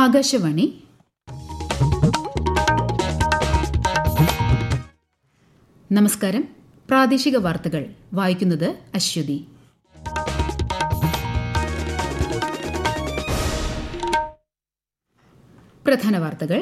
ആകാശവാണി നമസ്കാരം പ്രാദേശിക വാർത്തകൾ വായിക്കുന്നത് അശ്വതി പ്രധാന വാർത്തകൾ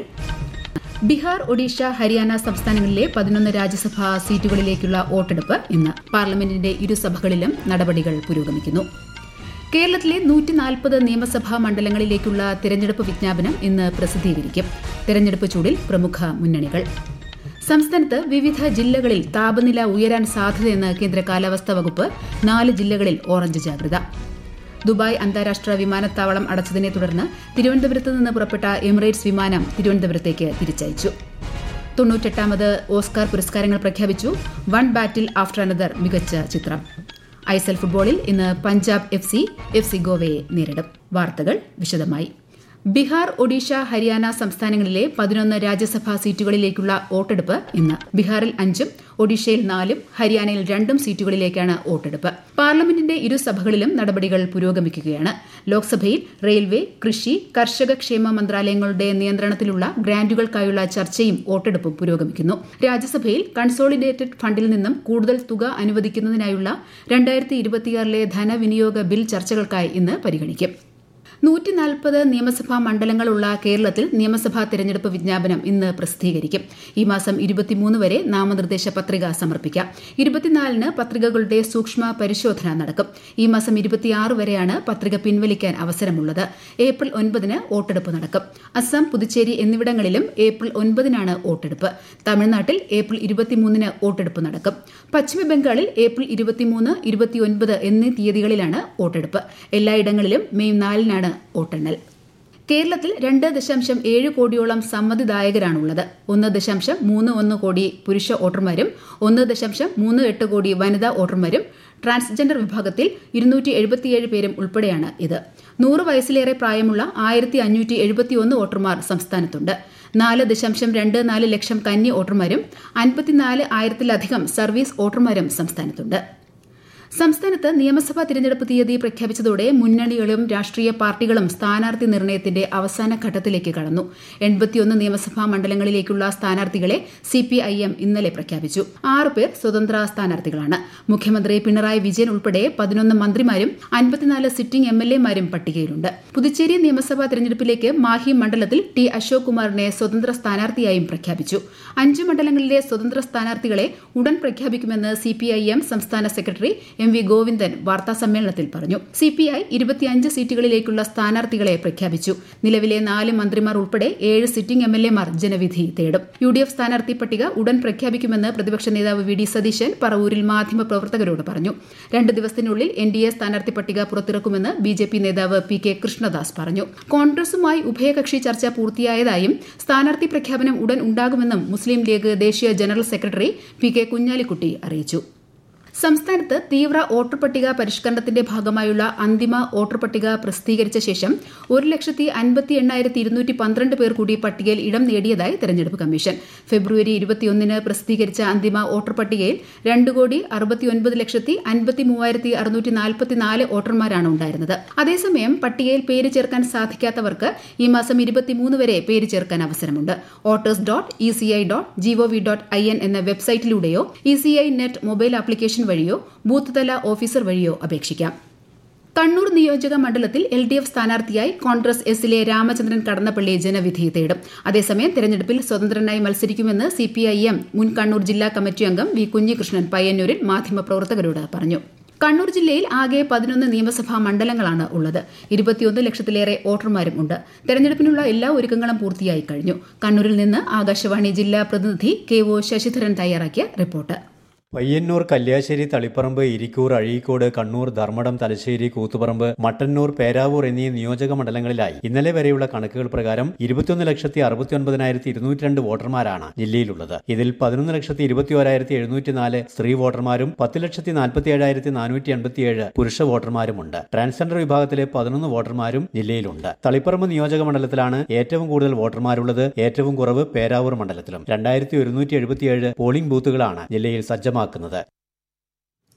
ബീഹാർ ഒഡീഷ ഹരിയാന സംസ്ഥാനങ്ങളിലെ പതിനൊന്ന് രാജ്യസഭാ സീറ്റുകളിലേക്കുള്ള വോട്ടെടുപ്പ് ഇന്ന് പാർലമെന്റിന്റെ ഇരുസഭകളിലും നടപടികൾ പുരോഗമിക്കുന്നു കേരളത്തിലെ നൂറ്റി നാൽപ്പത് നിയമസഭാ മണ്ഡലങ്ങളിലേക്കുള്ള തെരഞ്ഞെടുപ്പ് വിജ്ഞാപനം ഇന്ന് പ്രസിദ്ധീകരിക്കും തെരഞ്ഞെടുപ്പ് ചൂടിൽ പ്രമുഖ മുന്നണികൾ സംസ്ഥാനത്ത് വിവിധ ജില്ലകളിൽ താപനില ഉയരാൻ സാധ്യതയെന്ന് കേന്ദ്ര കാലാവസ്ഥാ വകുപ്പ് നാല് ജില്ലകളിൽ ഓറഞ്ച് ജാഗ്രത ദുബായ് അന്താരാഷ്ട്ര വിമാനത്താവളം അടച്ചതിനെ തുടർന്ന് തിരുവനന്തപുരത്ത് നിന്ന് പുറപ്പെട്ട എമിറേറ്റ്സ് വിമാനം തിരുവനന്തപുരത്തേക്ക് തിരിച്ചയച്ചു തൊണ്ണൂറ്റെട്ടാമത് ഓസ്കാർ പുരസ്കാരങ്ങൾ പ്രഖ്യാപിച്ചു വൺ ബാറ്റിൽ ആഫ്റ്റർ അനദർ മികച്ച ചിത്രം ഐഎസ്എൽ ഫുട്ബോളിൽ ഇന്ന് Punjab F C F C ഗോവയെ നേരിടും വാർത്തകൾ വിശദമായി ബീഹാർ ഒഡീഷ ഹരിയാന സംസ്ഥാനങ്ങളിലെ പതിനൊന്ന് രാജ്യസഭാ സീറ്റുകളിലേക്കുള്ള വോട്ടെടുപ്പ് ഇന്ന് ബീഹാറിൽ അഞ്ചും ഒഡീഷയിൽ നാലും ഹരിയാനയിൽ രണ്ടും സീറ്റുകളിലേക്കാണ് വോട്ടെടുപ്പ് പാർലമെന്റിന്റെ ഇരുസഭകളിലും നടപടികൾ പുരോഗമിക്കുകയാണ് ലോക്സഭയിൽ റെയിൽവേ കൃഷി കർഷക ക്ഷേമ മന്ത്രാലയങ്ങളുടെ നിയന്ത്രണത്തിലുള്ള ഗ്രാന്റുകൾക്കായുള്ള ചർച്ചയും വോട്ടെടുപ്പും പുരോഗമിക്കുന്നു രാജ്യസഭയിൽ കൺസോളിഡേറ്റഡ് ഫണ്ടിൽ നിന്നും കൂടുതൽ തുക അനുവദിക്കുന്നതിനായുള്ള രണ്ടായിരത്തി ഇരുപത്തിയാറിലെ ധനവിനിയോഗ ബിൽ ചർച്ചകൾക്കായി ഇന്ന് പരിഗണിക്കും നൂറ്റി നാൽപ്പത് നിയമസഭാ മണ്ഡലങ്ങളുള്ള കേരളത്തിൽ നിയമസഭാ തെരഞ്ഞെടുപ്പ് വിജ്ഞാപനം ഇന്ന് പ്രസിദ്ധീകരിക്കും ഈ മാസം ഇരുപത്തിമൂന്ന് വരെ നാമനിർദ്ദേശ പത്രിക സമർപ്പിക്കാം ഇരുപത്തിനാലിന് പത്രികകളുടെ സൂക്ഷ്മ പരിശോധന നടക്കും ഈ മാസം ഇരുപത്തിയാറ് വരെയാണ് പത്രിക പിൻവലിക്കാൻ അവസരമുള്ളത് ഏപ്രിൽ ഒൻപതിന് വോട്ടെടുപ്പ് നടക്കും അസം പുതുച്ചേരി എന്നിവിടങ്ങളിലും ഏപ്രിൽ ഒൻപതിനാണ് വോട്ടെടുപ്പ് തമിഴ്നാട്ടിൽ ഏപ്രിൽ ഇരുപത്തിമൂന്നിന് വോട്ടെടുപ്പ് നടക്കും പശ്ചിമബംഗാളിൽ ഏപ്രിൽ ഇരുപത്തിമൂന്ന് ഇരുപത്തിയൊൻപത് എന്നീ തീയതികളിലാണ് വോട്ടെടുപ്പ് എല്ലായിടങ്ങളിലും മെയ് നാലിനാണ് വോട്ടെണ്ണൽ കേരളത്തിൽ രണ്ട് ദശാംശം ഏഴ് കോടിയോളം സമ്മതിദായകരാണുള്ളത് ഒന്ന് ദശാംശം മൂന്ന് ഒന്ന് കോടി പുരുഷ വോട്ടർമാരും ഒന്ന് ദശാംശം മൂന്ന് എട്ട് കോടി വനിതാ വോട്ടർമാരും ട്രാൻസ്ജെൻഡർ വിഭാഗത്തിൽ ഇരുന്നൂറ്റി എഴുപത്തിയേഴ് പേരും ഉൾപ്പെടെയാണ് ഇത് നൂറ് വയസ്സിലേറെ പ്രായമുള്ള ആയിരത്തി അഞ്ഞൂറ്റി എഴുപത്തിയൊന്ന് വോട്ടർമാർ സംസ്ഥാനത്തുണ്ട് നാല് ദശാംശം രണ്ട് നാല് ലക്ഷം കന്നി വോട്ടർമാരും അൻപത്തിനാല് ആയിരത്തിലധികം സർവീസ് വോട്ടർമാരും സംസ്ഥാനത്തുണ്ട് സംസ്ഥാനത്ത് നിയമസഭാ തിരഞ്ഞെടുപ്പ് തീയതി പ്രഖ്യാപിച്ചതോടെ മുന്നണികളും രാഷ്ട്രീയ പാർട്ടികളും സ്ഥാനാർത്ഥി നിർണയത്തിന്റെ അവസാന ഘട്ടത്തിലേക്ക് കടന്നു എൺപത്തിയൊന്ന് നിയമസഭാ മണ്ഡലങ്ങളിലേക്കുള്ള സ്ഥാനാർത്ഥികളെ സിപിഐഎം ഇന്നലെ പ്രഖ്യാപിച്ചു ആറ് പേർ സ്വതന്ത്ര സ്ഥാനാർത്ഥികളാണ് മുഖ്യമന്ത്രി പിണറായി വിജയൻ ഉൾപ്പെടെ പതിനൊന്ന് മന്ത്രിമാരും അൻപത്തിനാല് സിറ്റിംഗ് എം എൽ എമാരും പട്ടികയിലുണ്ട് പുതുച്ചേരി നിയമസഭാ തിരഞ്ഞെടുപ്പിലേക്ക് മാഹി മണ്ഡലത്തിൽ ടി അശോക് കുമാറിനെ സ്വതന്ത്ര സ്ഥാനാർത്ഥിയായും പ്രഖ്യാപിച്ചു അഞ്ച് മണ്ഡലങ്ങളിലെ സ്വതന്ത്ര സ്ഥാനാർത്ഥികളെ ഉടൻ പ്രഖ്യാപിക്കുമെന്ന് സിപിഐഎം സംസ്ഥാന സെക്രട്ടറി എം വി ഗോവിന്ദൻ വാർത്താസമ്മേളനത്തിൽ പറഞ്ഞു സിപിഐ ഇരുപത്തിയഞ്ച് സീറ്റുകളിലേക്കുള്ള സ്ഥാനാർത്ഥികളെ പ്രഖ്യാപിച്ചു നിലവിലെ നാല് മന്ത്രിമാർ ഉൾപ്പെടെ ഏഴ് സിറ്റിംഗ് എം എൽ എമാർ ജനവിധി തേടും യു ഡി എഫ് സ്ഥാനാർത്ഥി പട്ടിക ഉടൻ പ്രഖ്യാപിക്കുമെന്ന് പ്രതിപക്ഷ നേതാവ് വി ഡി സതീശൻ പറവൂരിൽ മാധ്യമപ്രവർത്തകരോട് പറഞ്ഞു രണ്ട് ദിവസത്തിനുള്ളിൽ എൻ ഡി എ സ്ഥാനാർത്ഥി പട്ടിക പുറത്തിറക്കുമെന്ന് ബി ജെ പി നേതാവ് പി കെ കൃഷ്ണദാസ് പറഞ്ഞു കോൺഗ്രസുമായി ഉഭയകക്ഷി ചർച്ച പൂർത്തിയായതായും സ്ഥാനാർത്ഥി പ്രഖ്യാപനം ഉടൻ ഉണ്ടാകുമെന്നും മുസ്ലിം ലീഗ് ദേശീയ general secretary P K Kunhalikutty അറിയിച്ചു സംസ്ഥാനത്ത് തീവ്ര വോട്ടർ പട്ടിക പരിഷ്കരണത്തിന്റെ ഭാഗമായുള്ള അന്തിമ വോട്ടർ പട്ടിക പ്രസിദ്ധീകരിച്ച ശേഷം ഒരു ലക്ഷത്തി അൻപത്തി എണ്ണായിരത്തി ഇരുന്നൂറ്റി പന്ത്രണ്ട് പേർ കൂടി പട്ടികയിൽ ഇടം നേടിയതായി തെരഞ്ഞെടുപ്പ് കമ്മീഷൻ ഫെബ്രുവരി ഇരുപത്തിയൊന്നിന് പ്രസിദ്ധീകരിച്ച അന്തിമ വോട്ടർ പട്ടികയിൽ രണ്ട് കോടി അറുപത്തിയൊൻപത് ലക്ഷത്തി അൻപത്തി മൂവായിരത്തി അറുന്നൂറ്റി നാൽപ്പത്തിനാല് വോട്ടർമാരാണ് ഉണ്ടായിരുന്നത് അതേസമയം പട്ടികയിൽ പേര് ചേർക്കാൻ സാധിക്കാത്തവർക്ക് ഈ മാസം ഇരുപത്തിമൂന്ന് വരെ പേര് ചേർക്കാൻ അവസരമുണ്ട് voters dot E C I dot gov dot I N എന്ന വെബ്സൈറ്റിലൂടെയോ E C I net mobile application വഴിയോ ബൂത്ത് തല ഓഫീസർ വഴിയോ അപേക്ഷിക്കാം കണ്ണൂർ നിയോജക മണ്ഡലത്തിൽ എൽ ഡി എഫ് സ്ഥാനാർത്ഥിയായി കോൺഗ്രസ് എസിലെ രാമചന്ദ്രൻ കടന്നപ്പള്ളി ജനവിധി തേടും അതേസമയം തെരഞ്ഞെടുപ്പിൽ സ്വതന്ത്രനായി മത്സരിക്കുമെന്ന് സിപിഐഎം മുൻ കണ്ണൂർ ജില്ലാ കമ്മിറ്റി അംഗം വി കുഞ്ഞികൃഷ്ണൻ പയ്യന്നൂരിൽ മാധ്യമപ്രവർത്തകരോട് പറഞ്ഞു കണ്ണൂർ ജില്ലയിൽ ആകെ പതിനൊന്ന് നിയമസഭാ മണ്ഡലങ്ങളാണ് ഉള്ളത് ഇരുപത്തിയൊന്ന് ലക്ഷത്തിലേറെ വോട്ടർമാരും ഉണ്ട് തെരഞ്ഞെടുപ്പിനുള്ള എല്ലാ ഒരുക്കങ്ങളും പൂർത്തിയായി കഴിഞ്ഞു കണ്ണൂരിൽ നിന്ന് ആകാശവാണി ജില്ലാ പ്രതിനിധി കെ ഒ ശശിധരൻ തയ്യാറാക്കിയ റിപ്പോർട്ട് പയ്യന്നൂർ കല്യാശ്ശേരി തളിപ്പറമ്പ് ഇരിക്കൂർ അഴീക്കോട് കണ്ണൂർ ധർമ്മടം തലശ്ശേരി കൂത്തുപറമ്പ് മട്ടന്നൂർ പേരാവൂർ എന്നീ നിയോജക മണ്ഡലങ്ങളിലായി ഇന്നലെ വരെയുള്ള കണക്കുകൾ പ്രകാരം ഇരുപത്തിയൊന്ന് ലക്ഷത്തി അറുപത്തിയൊൻപതിനായിരത്തി ഇരുന്നൂറ്റി രണ്ട് വോട്ടർമാരാണ് ജില്ലയിലുള്ളത് ഇതിൽ പതിനൊന്ന് ലക്ഷത്തി ഇരുപത്തി ഒരായിരത്തി എഴുന്നൂറ്റിനാല് സ്ത്രീ വോട്ടർമാരും പത്ത് ലക്ഷത്തി നാൽപ്പത്തി ഏഴായിരത്തി നാനൂറ്റി എൺപത്തിയേഴ് പുരുഷ വോട്ടർമാരുമുണ്ട് ട്രാൻസ്ജെൻഡർ വിഭാഗത്തിലെ പതിനൊന്ന് വോട്ടർമാരും ജില്ലയിലുണ്ട് തളിപ്പറമ്പ് നിയോജക മണ്ഡലത്തിലാണ് ഏറ്റവും കൂടുതൽ വോട്ടർമാരുള്ളത് ഏറ്റവും കുറവ് പേരാവൂർ മണ്ഡലത്തിലും രണ്ടായിരത്തി ഒരുന്നൂറ്റി എഴുപത്തിയേഴ് പോളിംഗ് ബൂത്തുകളാണ് ജില്ലയിൽ സജ്ജമാക്കുന്നത്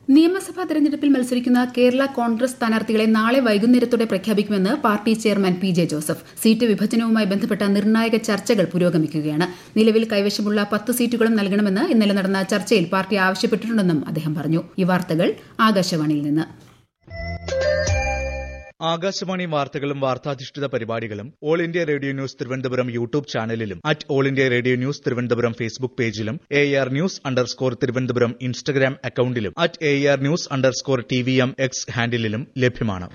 നിയമസഭാ തെരഞ്ഞെടുപ്പിൽ മത്സരിക്കുന്ന കേരള കോൺഗ്രസ് സ്ഥാനാർത്ഥികളെ നാളെ വൈകുന്നേരത്തോടെ പ്രഖ്യാപിക്കുമെന്ന് party chairman P J Joseph seat വിഭജനവുമായി ബന്ധപ്പെട്ട നിർണായക ചർച്ചകൾ പുരോഗമിക്കുകയാണ് നിലവിൽ കൈവശമുള്ള പത്ത് സീറ്റുകളും നൽകണമെന്ന് ഇന്നലെ നടന്ന ചർച്ചയിൽ പാർട്ടി ആവശ്യപ്പെട്ടിട്ടുണ്ടെന്നും അദ്ദേഹം പറഞ്ഞു ഈ വാർത്തകൾ ആകാശവാണിയിൽ നിന്ന് ആകാശവാണി വാർത്തകളും വാർത്താധിഷ്ഠിത പരിപാടികളും all India radio news Thiruvananthapuram YouTube ചാനലിലും at all India radio news Thiruvananthapuram Facebook പേജിലും A R news underscore Thiruvananthapuram Instagram അക്കൌണ്ടിലും at A R news underscore T V M X ഹാൻഡിലും ലഭ്യമാണ്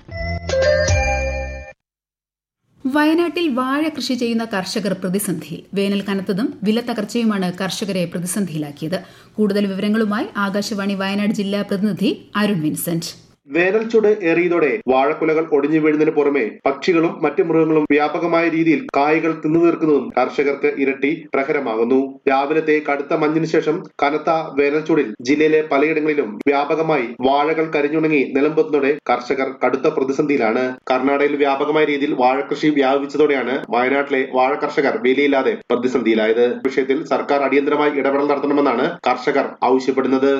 വയനാട്ടിൽ വാഴ കൃഷി ചെയ്യുന്ന കർഷകർ പ്രതിസന്ധിയിൽ വേനൽ കനത്തതും വില തകർച്ചയുമാണ് കർഷകരെ പ്രതിസന്ധിയിലാക്കിയത് കൂടുതൽ വിവരങ്ങളുമായി ആകാശവാണി വയനാട് ജില്ലാ പ്രതിനിധി അരുൺ വിൻസെന്റ് വേനൽ ചൂട് ഏറിയതോടെ വാഴക്കുലകൾ ഒടിഞ്ഞു വീഴുന്നതിന് പുറമെ പക്ഷികളും മറ്റു മൃഗങ്ങളും വ്യാപകമായ രീതിയിൽ കായ്കൾ തിന്നു തീർക്കുന്നതും കർഷകർക്ക് ഇരട്ടി പ്രഹരമാകുന്നു രാവിലത്തെ കടുത്ത മഞ്ഞിന് ശേഷം കനത്ത വേനൽ ചൂടിൽ ജില്ലയിലെ പലയിടങ്ങളിലും വ്യാപകമായി വാഴകൾ കരിഞ്ഞുണങ്ങി നിലമ്പുന്നതോടെ കർഷകർ കടുത്ത പ്രതിസന്ധിയിലാണ് കർണാടകയിൽ വ്യാപകമായ രീതിയിൽ വാഴകൃഷി വ്യാപിച്ചതോടെയാണ് വയനാട്ടിലെ വാഴ കർഷകർ വിലയില്ലാതെ പ്രതിസന്ധിയിലായത് വിഷയത്തിൽ സർക്കാർ അടിയന്തരമായി ഇടപെടൽ നടത്തണമെന്നാണ് കർഷകർ ആവശ്യപ്പെടുന്നത്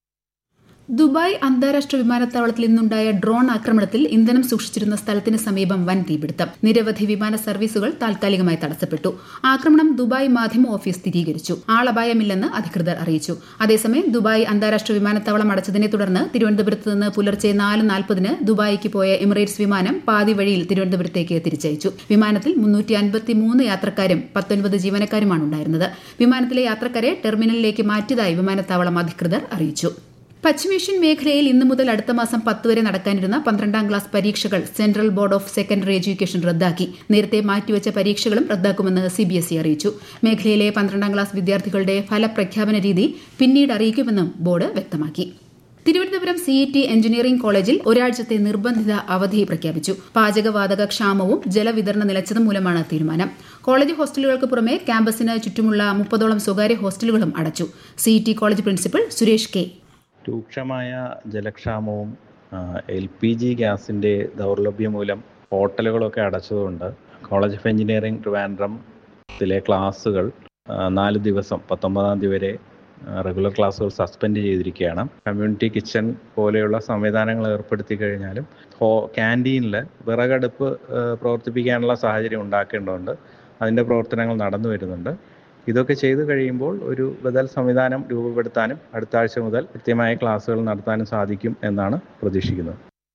ദുബായ് അന്താരാഷ്ട്ര വിമാനത്താവളത്തിൽ ഇന്നുണ്ടായ ഡ്രോൺ ആക്രമണത്തിൽ ഇന്ധനം സൂക്ഷിച്ചിരുന്ന സ്ഥലത്തിന് സമീപം വൻ തീപിടുത്തം നിരവധി വിമാന സർവീസുകൾ താൽക്കാലികമായി തടസ്സപ്പെട്ടു ആക്രമണം ദുബായ് മാധ്യമ ഓഫീസ് സ്ഥിരീകരിച്ചു ആളപായമില്ലെന്ന് അധികൃതർ അറിയിച്ചു അതേസമയം ദുബായ് അന്താരാഷ്ട്ര വിമാനത്താവളം അടച്ചതിനെ തുടർന്ന് തിരുവനന്തപുരത്ത് നിന്ന് പുലർച്ചെ നാല് നാൽപ്പതിന് ദുബായിക്ക് പോയ എമിറേറ്റ്സ് വിമാനം പാതി വഴിയിൽ തിരുവനന്തപുരത്തേക്ക് തിരിച്ചയച്ചു വിമാനത്തിൽ മുന്നൂറ്റി അൻപത്തിമൂന്ന് യാത്രക്കാരും പത്തൊൻപത് ജീവനക്കാരുമാണ് ഉണ്ടായിരുന്നത് വിമാനത്തിലെ യാത്രക്കാരെ ടെർമിനലിലേക്ക് മാറ്റിയതായി വിമാനത്താവളം അധികൃതർ അറിയിച്ചു പശ്ചിമേഷ്യൻ മേഖലയിൽ ഇന്നു മുതൽ അടുത്ത മാസം പത്ത് വരെ നടക്കാനിരുന്ന പന്ത്രണ്ടാം ക്ലാസ് പരീക്ഷകൾ central board of secondary education റദ്ദാക്കി നേരത്തെ മാറ്റിവെച്ച പരീക്ഷകളും റദ്ദാക്കുമെന്ന് സിബിഎസ്ഇ അറിയിച്ചു മേഖലയിലെ പന്ത്രണ്ടാം ക്ലാസ് വിദ്യാർത്ഥികളുടെ ഫലപ്രഖ്യാപന രീതി പിന്നീട് അറിയിക്കുമെന്നും ബോർഡ് വ്യക്തമാക്കി തിരുവനന്തപുരം സിഇടി എഞ്ചിനീയറിംഗ് കോളേജിൽ ഒരാഴ്ചത്തെ നിർബന്ധിത അവധി പ്രഖ്യാപിച്ചു പാചകവാതക ക്ഷാമവും ജലവിതരണ നിലച്ചതും മൂലമാണ് തീരുമാനം കോളേജ് ഹോസ്റ്റലുകൾക്ക് പുറമെ ക്യാമ്പസിന് ചുറ്റുമുള്ള മുപ്പതോളം സ്വകാര്യ ഹോസ്റ്റലുകളും അടച്ചു CET college principal Suresh K രൂക്ഷമായ ജലക്ഷാമവും എൽ പി ജി ഗ്യാസിൻ്റെ ദൗർലഭ്യം മൂലം ഹോട്ടലുകളൊക്കെ അടച്ചതുകൊണ്ട് കോളേജ് ഓഫ് എഞ്ചിനീയറിംഗ് ട്രിവാൻഡ്രംത്തിലെ ക്ലാസ്സുകൾ നാല് ദിവസം പത്തൊമ്പതാം തീയതി വരെ റെഗുലർ ക്ലാസ്സുകൾ സസ്പെൻഡ് ചെയ്തിരിക്കുകയാണ് കമ്മ്യൂണിറ്റി കിച്ചൺ പോലെയുള്ള സംവിധാനങ്ങൾ ഏർപ്പെടുത്തി കഴിഞ്ഞാലും ഹോ ക്യാൻറ്റീനിൽ വിറകടുപ്പ് പ്രവർത്തിപ്പിക്കാനുള്ള സാഹചര്യം ഉണ്ടാക്കേണ്ടതുണ്ട് അതിൻ്റെ പ്രവർത്തനങ്ങൾ നടന്നു വരുന്നുണ്ട് ഇതൊക്കെ ചെയ്തു കഴിയുമ്പോൾ ഒരു ബദൽ സംവിധാനം രൂപപ്പെടുത്താനും അടുത്ത ആഴ്ച മുതൽ കൃത്യമായ ക്ലാസ്സുകൾ നടത്താനും സാധിക്കും എന്നാണ് പ്രതീക്ഷിക്കുന്നത്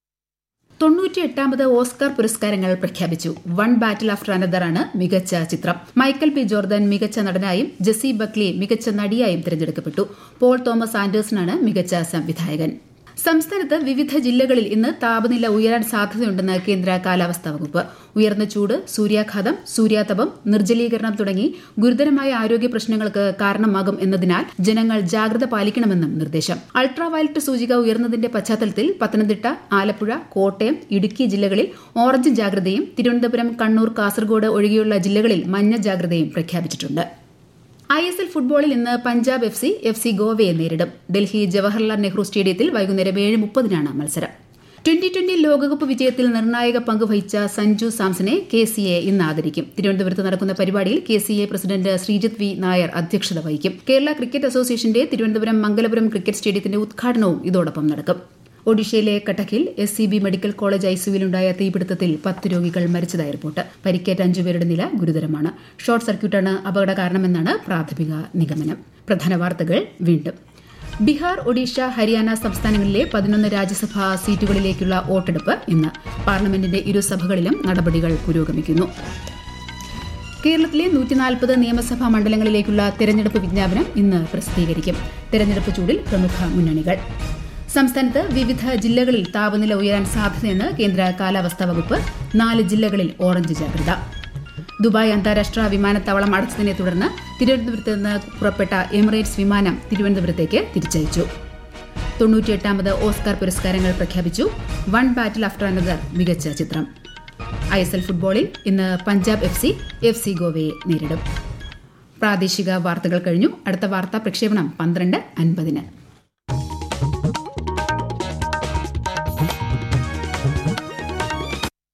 തൊണ്ണൂറ്റിയെട്ടാമത് ഓസ്കാർ പുരസ്കാരങ്ങൾ പ്രഖ്യാപിച്ചു വൺ ബാറ്റിൽ ആഫ്റ്റർ അനദർ ആണ് മികച്ച ചിത്രം മൈക്കൽ പി ജോർദൻ മികച്ച നടനായും ജെസി ബക്ലി മികച്ച നടിയായും തിരഞ്ഞെടുക്കപ്പെട്ടു പോൾ തോമസ് ആൻഡേഴ്സണാണ് മികച്ച സംവിധായകൻ സംസ്ഥാനത്ത് വിവിധ ജില്ലകളിൽ ഇന്ന് താപനില ഉയരാൻ സാധ്യതയുണ്ടെന്ന് കേന്ദ്ര കാലാവസ്ഥാ വകുപ്പ് ഉയർന്ന ചൂട് സൂര്യാഘാതം സൂര്യാതപം നിർജ്ജലീകരണം തുടങ്ങി ഗുരുതരമായ ആരോഗ്യ പ്രശ്നങ്ങൾക്ക് കാരണമാകും എന്നതിനാൽ ജനങ്ങൾ ജാഗ്രത പാലിക്കണമെന്നും നിർദ്ദേശം അൾട്രാവയലറ്റ് സൂചിക ഉയർന്നതിന്റെ പശ്ചാത്തലത്തിൽ പത്തനംതിട്ട ആലപ്പുഴ കോട്ടയം ഇടുക്കി ജില്ലകളിൽ ഓറഞ്ച് ജാഗ്രതയും തിരുവനന്തപുരം കണ്ണൂർ കാസർഗോഡ് ഒഴികെയുള്ള ജില്ലകളിൽ മഞ്ഞ ജാഗ്രതയും പ്രഖ്യാപിച്ചിട്ടുണ്ട് ഐ എസ് എൽ ഫുട്ബോളിൽ ഇന്ന് Punjab F C F C ഗോവയെ നേരിടും ഡൽഹി ജവഹർലാൽ നെഹ്റു സ്റ്റേഡിയത്തിൽ വൈകുന്നേരം ഏഴ് മുപ്പതിനാണ് മത്സരം ട്വന്റി ട്വന്റി ലോകകപ്പ് വിജയത്തിൽ നിർണായക പങ്കുവഹിച്ച സഞ്ജു സാംസനെ കെ സി എ ഇന്ന് ആദരിക്കും തിരുവനന്തപുരത്ത് നടക്കുന്ന പരിപാടിയിൽ K C A president Sreejith V Nair അധ്യക്ഷത വഹിക്കും കേരള ക്രിക്കറ്റ് അസോസിയേഷന്റെ തിരുവനന്തപുരം മംഗലപുരം ക്രിക്കറ്റ് സ്റ്റേഡിയത്തിന്റെ ഉദ്ഘാടനവും ഇതോടൊപ്പം നടക്കും ഒഡീഷയിലെ കട്ടക്കിൽ S C B medical college ഐസിയുവിലുണ്ടായ തീപിടുത്തത്തിൽ പത്ത് രോഗികൾ മരിച്ചതായി റിപ്പോർട്ട് പരിക്കേറ്റ അഞ്ചുപേരുടെ നില ഗുരുതരമാണ് ഷോർട്ട് സർക്യൂട്ടാണ് അപകട കാരണമെന്നാണ് പ്രാഥമിക നിഗമനം പ്രധാന വാർത്തകൾ വീണ്ടും ബീഹാർ ഒഡീഷ ഹരിയാന സംസ്ഥാനങ്ങളിലെ പതിനൊന്ന് രാജ്യസഭാ സീറ്റുകളിലേക്കുള്ള വോട്ടെടുപ്പ് ഇന്ന് പാർലമെന്റിന്റെ ഇരുസഭകളിലും നടപടികൾ പുരോഗമിക്കുന്നു കേരളത്തിലെ നൂറ്റിനാൽപ്പത് നിയമസഭാ മണ്ഡലങ്ങളിലേക്കുള്ള തെരഞ്ഞെടുപ്പ് വിജ്ഞാപനം ഇന്ന് പ്രസിദ്ധീകരിക്കും തെരഞ്ഞെടുപ്പ് ചൂടിൽ പ്രമുഖ മുന്നണികൾ സംസ്ഥാനത്ത് വിവിധ ജില്ലകളിൽ താപനില ഉയരാൻ സാധ്യതയെന്ന് കേന്ദ്ര കാലാവസ്ഥാ വകുപ്പ് നാല് ജില്ലകളിൽ ഓറഞ്ച് ജാഗ്രത ദുബായ് അന്താരാഷ്ട്ര വിമാനത്താവളം അടച്ചതിനെ തുടർന്ന് തിരുവനന്തപുരത്ത് നിന്ന് പുറപ്പെട്ട എമിറേറ്റ്സ് വിമാനം തിരുവനന്തപുരത്തേക്ക് തിരിച്ചയച്ചു തൊണ്ണൂറ്റിയെട്ടാമത് ഓസ്കാർ പുരസ്കാരങ്ങൾ പ്രഖ്യാപിച്ചു വൺ ബാറ്റിൽ ആഫ്റ്റർ അനദർ മികച്ച ചിത്രം ഐ എസ് എൽ ഫുട്ബോളിൽ ഇന്ന് Punjab F C F C ഗോവയെ നേരിടും പ്രാദേശിക വാർത്തകൾ കഴിഞ്ഞു അടുത്ത വാർത്താ പ്രക്ഷേപണം പന്ത്രണ്ട് അൻപതിന്